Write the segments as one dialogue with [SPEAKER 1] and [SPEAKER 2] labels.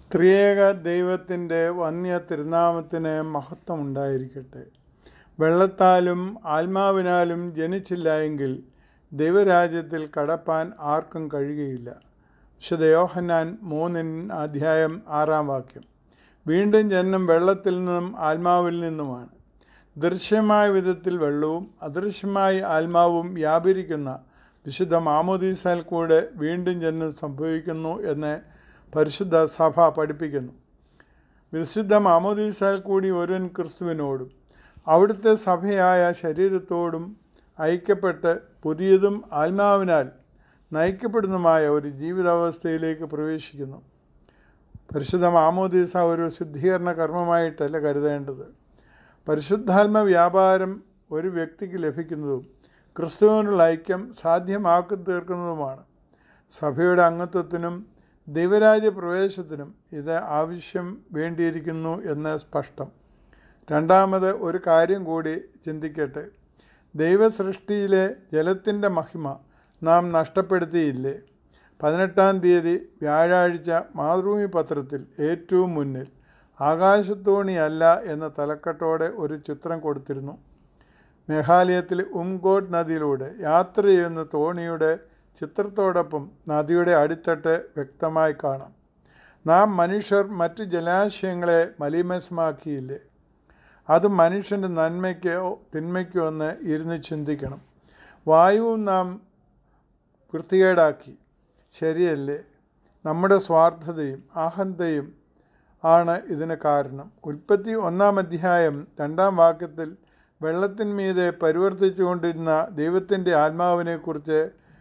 [SPEAKER 1] ത്രിയേക ദൈവത്തിൻ്റെ വന്യ തിരുനാമത്തിന് മഹത്വം ഉണ്ടായിരിക്കട്ടെ വെള്ളത്താലും ആത്മാവിനാലും ജനിച്ചില്ല എങ്കിൽ ദൈവരാജ്യത്തിൽ കടപ്പാൻ ആർക്കും കഴിയുകയില്ല വിശുദ്ധ യോഹന്നാൻ മൂന്നിൻ അധ്യായം ആറാം വാക്യം വീണ്ടും ജനനം വെള്ളത്തിൽ നിന്നും ആത്മാവിൽ നിന്നുമാണ് ദൃശ്യമായ വിധത്തിൽ വെള്ളവും അദൃശ്യമായ ആത്മാവും വ്യാപരിക്കുന്ന വിശുദ്ധ മാമോദീസാൽ കൂടെ വീണ്ടും ജനനം സംഭവിക്കുന്നു എന്ന് പരിശുദ്ധ സഭ പഠിപ്പിക്കുന്നു വിശുദ്ധ മാമോദീസാൽ കൂടി ഒരുവൻ ക്രിസ്തുവിനോടും അവിടുത്തെ സഭയായ ശരീരത്തോടും ഐക്യപ്പെട്ട് പുതിയതും ആത്മാവിനാൽ നയിക്കപ്പെടുന്നതുമായ ഒരു ജീവിതാവസ്ഥയിലേക്ക് പ്രവേശിക്കുന്നു പരിശുദ്ധ മാമോദീസ ഒരു ശുദ്ധീകരണ കർമ്മമായിട്ടല്ല കരുതേണ്ടത് പരിശുദ്ധാത്മ വ്യാപാരം ഒരു വ്യക്തിക്ക് ലഭിക്കുന്നതും ക്രിസ്തുവിനുള്ള ഐക്യം സാധ്യമാക്കി തീർക്കുന്നതുമാണ് സഭയുടെ അംഗത്വത്തിനും ദൈവരാജ്യ പ്രവേശത്തിനും ഇത് ആവശ്യം വേണ്ടിയിരിക്കുന്നു എന്ന് സ്പഷ്ടം രണ്ടാമത് ഒരു കാര്യം കൂടി ചിന്തിക്കട്ടെ ദൈവസൃഷ്ടിയിലെ ജലത്തിൻ്റെ മഹിമ നാം നഷ്ടപ്പെടുത്തിയില്ലേ പതിനെട്ടാം തീയതി വ്യാഴാഴ്ച മാതൃഭൂമി പത്രത്തിൽ ഏറ്റവും മുന്നിൽ ആകാശത്തോണിയല്ല എന്ന തലക്കെട്ടോടെ ഒരു ചിത്രം കൊടുത്തിരുന്നു മേഘാലയത്തിൽ ഉംഗോട്ട് നദിയിലൂടെ യാത്ര ചെയ്യുന്ന തോണിയുടെ ചിത്രത്തോടൊപ്പം നദിയുടെ അടിത്തട്ട് വ്യക്തമായി കാണാം നാം മനുഷ്യർ മറ്റ് ജലാശയങ്ങളെ മലീമസമാക്കിയില്ലേ അത് മനുഷ്യൻ്റെ നന്മയ്ക്കോ തിന്മയ്ക്കോ എന്ന് ഇരുന്ന് ചിന്തിക്കണം വായുവും നാം വൃത്തികേടാക്കി ശരിയല്ലേ നമ്മുടെ സ്വാർത്ഥതയും അഹന്തയും ആണ് ഇതിന് കാരണം ഉൽപ്പത്തി ഒന്നാം അധ്യായം രണ്ടാം വാക്യത്തിൽ വെള്ളത്തിന്മീതെ പരിവർത്തിച്ചുകൊണ്ടിരുന്ന ദൈവത്തിൻ്റെ ആത്മാവിനെക്കുറിച്ച്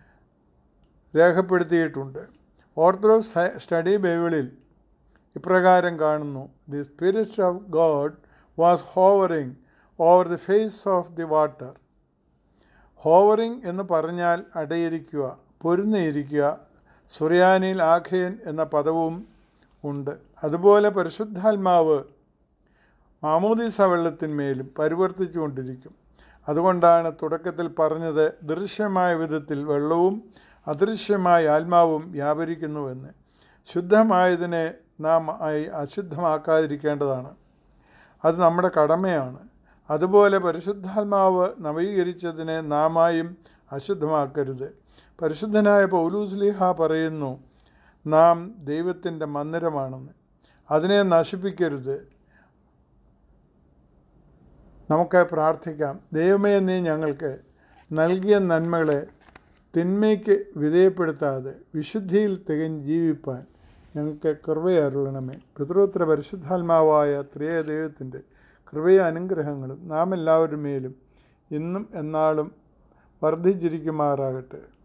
[SPEAKER 1] രേഖപ്പെടുത്തിയിട്ടുണ്ട് ഓർത്തഡോക്സ് സ്റ്റഡി ബൈബിളിൽ ഇപ്രകാരം കാണുന്നു the spirit of God was hovering over the face of the water hovering എന്ന് പറഞ്ഞാൽ അടയിരിക്കുക പൊരുന്നിയിരിക്കുക സുറിയാനിൽ ആഖയൻ എന്ന പദവും ഉണ്ട് അതുപോലെ പരിശുദ്ധാത്മാവ് മാമോദീസ വെള്ളത്തിന്മേലും പരിവർത്തിച്ചുകൊണ്ടിരിക്കും അതുകൊണ്ടാണ് തുടക്കത്തിൽ പറഞ്ഞത് ദൃശ്യമായ വിധത്തിൽ വെള്ളവും അദൃശ്യമായ ആത്മാവും വ്യാപരിക്കുന്നുവെന്ന് ശുദ്ധമായതിനെ നാം ആയി അശുദ്ധമാക്കാതിരിക്കേണ്ടതാണ് അത് നമ്മുടെ കടമയാണ് അതുപോലെ പരിശുദ്ധാത്മാവ് നവീകരിച്ചതിനെ നാമായും അശുദ്ധമാക്കരുത് പരിശുദ്ധനായ പൗലൂസ്ലിഹ പറയുന്നു നാം ദൈവത്തിൻ്റെ മന്ദിരമാണെന്ന് അതിനെ നശിപ്പിക്കരുത് നമുക്ക് പ്രാർത്ഥിക്കാം ദൈവമേ നീ ഞങ്ങൾക്ക് നൽകിയ നന്മകളെ തിന്മയ്ക്ക് വിധേയപ്പെടുത്താതെ വിശുദ്ധിയിൽ തികഞ്ഞ് ജീവിപ്പാൻ ഞങ്ങൾക്ക് കൃപയരുളണമേ പിതൃത്ര പരിശുദ്ധാത്മാവായ ത്രിയ ദൈവത്തിൻ്റെ കൃപയ അനുഗ്രഹങ്ങളും നാം എല്ലാവരും മേലും ഇന്നും എന്നാളും വർദ്ധിച്ചിരിക്കുമാറാകട്ടെ